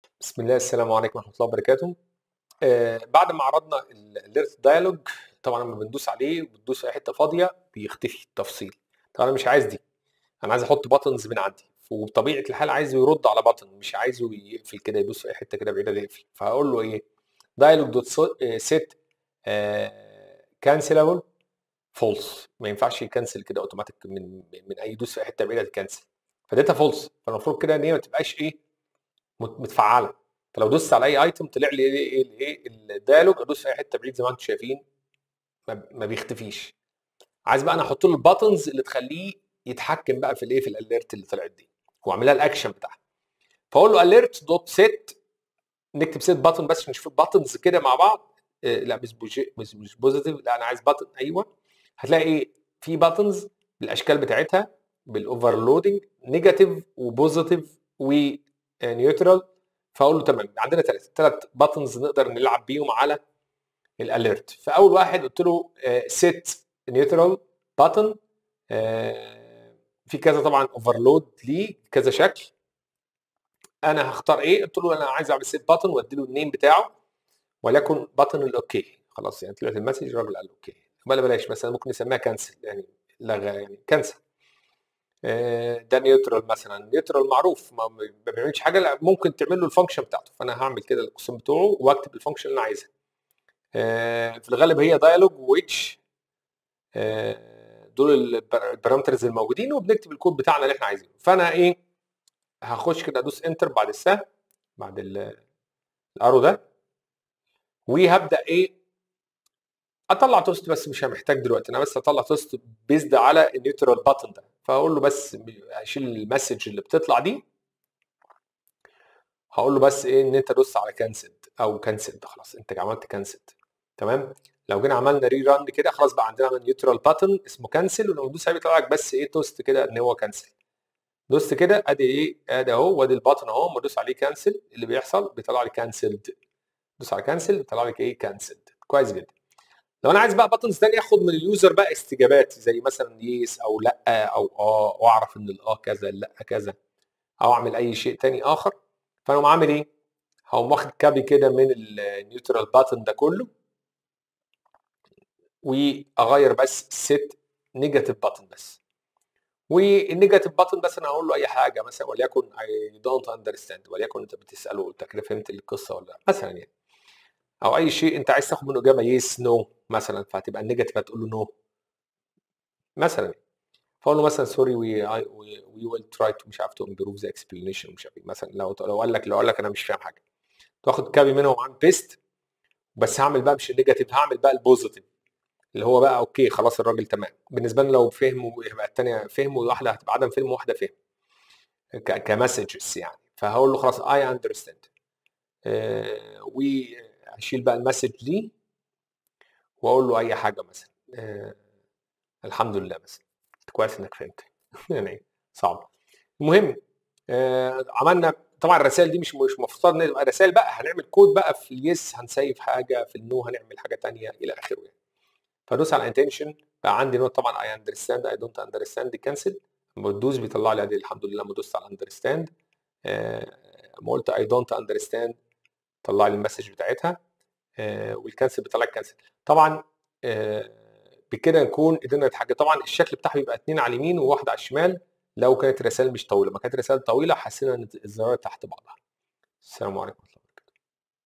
بسم الله السلام عليكم ورحمه الله وبركاته آه بعد ما عرضنا الاليرت دايلوج طبعا لما بندوس عليه بتدوس في اي حته فاضيه بيختفي التفصيل طبعا انا مش عايز دي انا عايز احط باتنز من عندي وبطبيعه الحال عايزه يرد على باتن مش عايزه يقفل كده يدوس في اي حته كده بعيده يقفل فهقول له ايه دايلوج دوت سيت كانسلابل فولس ما ينفعش يكنسل كده اوتوماتيك من من اي دوس في اي حته بعيده تكنسل فديتا فولس فالمفروض كده ان هي ما تبقاش ايه متفعله فلو دوست على اي ايتم طلع لي ايه الايه الديالوج ادوس في اي حته بعيد زي ما انتم شايفين ما بيختفيش عايز بقى انا احط له الباتنز اللي تخليه يتحكم بقى في الايه في الاليرت اللي طلعت دي واعملها الاكشن بتاعها فاقول له اليرت دوت سيت نكتب سيت باتن بس نشوف الباتنز كده مع بعض آه لا مش مش مش بوزيتيف لا انا عايز باتن ايوه هتلاقي ايه في باتنز بالاشكال بتاعتها بالاوفرلودنج نيجاتيف وبوزيتيف ونيوترال فاقول له تمام عندنا ثلاث ثلاث باتنز نقدر نلعب بيهم على الاليرت فاول واحد قلت له سيت نيوترال باتن في كذا طبعا اوفرلود ليه كذا شكل انا هختار ايه قلت له انا عايز اعمل سيت باتن وادي له النيم بتاعه وليكن باتن الاوكي خلاص يعني طلعت المسج الراجل قال اوكي بلا بلاش مثلا ممكن نسميها كانسل يعني لغى يعني كانسل ده نيوترال مثلا نيوترال معروف ما بيعملش حاجه لا ممكن تعمل له الفانكشن بتاعته فانا هعمل كده القسم بتوعه واكتب الفانكشن اللي انا عايزها في الغالب هي دايلوج ويتش دول البارامترز الموجودين وبنكتب الكود بتاعنا اللي احنا عايزينه فانا ايه هخش كده ادوس انتر بعد السهم بعد الارو ده وهبدا ايه اطلع توست بس مش محتاج دلوقتي انا بس اطلع توست بيزد على النيوترال باتن ده فاقول له بس اشيل المسج اللي بتطلع دي هقول له بس ايه ان انت دوست على كانسلد او كانسلد خلاص انت عملت كانسلد تمام لو جينا عملنا ري ران كده خلاص بقى عندنا نيوترال باتن اسمه كانسل ولما تدوس عليه بيطلع لك بس ايه توست كده ان هو كانسل دوست كده ادي ايه ادي اهو وادي الباتن اهو بدوس عليه كانسل اللي بيحصل بيطلع لي كانسلد دوس على كانسل بيطلع لك ايه كانسلد كويس جدا لو انا عايز بقى باتنز ثانيه اخد من اليوزر بقى استجابات زي مثلا يس او لا او اه واعرف ان الاه كذا لا كذا او اعمل اي شيء تاني اخر فانا عامل ايه؟ هقوم واخد كابي كده من النيوترال باتن ده كله واغير بس سيت نيجاتيف باتن بس والنيجاتيف باتن بس انا هقول له اي حاجه مثلا وليكن اي دونت اندرستاند وليكن انت بتساله قلت لك فهمت القصه ولا لا مثلا يعني او اي شيء انت عايز تاخد منه اجابه يس نو مثلا فهتبقى النيجاتيف هتقول له نو مثلا فاقول له مثلا سوري وي وي ويل تراي تو مش عارف تو امبروف ذا اكسبلانيشن مش عارف مثلا لو لو قال لك لو قال لك انا مش فاهم حاجه تاخد كابي منهم عن بيست بس هعمل بقى مش النيجاتيف هعمل بقى البوزيتيف اللي هو بقى اوكي خلاص الراجل تمام بالنسبه لنا لو فهموا يبقى الثانيه فهم وواحده هتبقى عدم فهم وواحده فهم كمسجز يعني فهقول له خلاص اي اندرستاند واشيل بقى المسج دي واقول له اي حاجه مثلا آه الحمد لله مثلا كويس انك فهمت يعني صعب المهم آه عملنا طبعا الرسائل دي مش مش مفترض ان تبقى رسائل بقى هنعمل كود بقى في اليس هنسيف حاجه في النو هنعمل حاجه ثانيه الى اخره يعني فدوس على انتنشن بقى عندي نوت طبعا اي اندرستاند اي دونت اندرستاند كانسل لما بدوس بيطلع لي ادي الحمد لله لما دوست على اندرستاند لما قلت اي دونت اندرستاند طلع لي المسج بتاعتها آه والكانسل بيطلع لك كانسل طبعا آه بكده نكون قدرنا نتحكم طبعا الشكل بتاعه بيبقى اثنين على اليمين وواحده على الشمال لو كانت الرسائل مش طويله ما كانت الرسائل طويله حسينا ان الزراير تحت بعضها السلام عليكم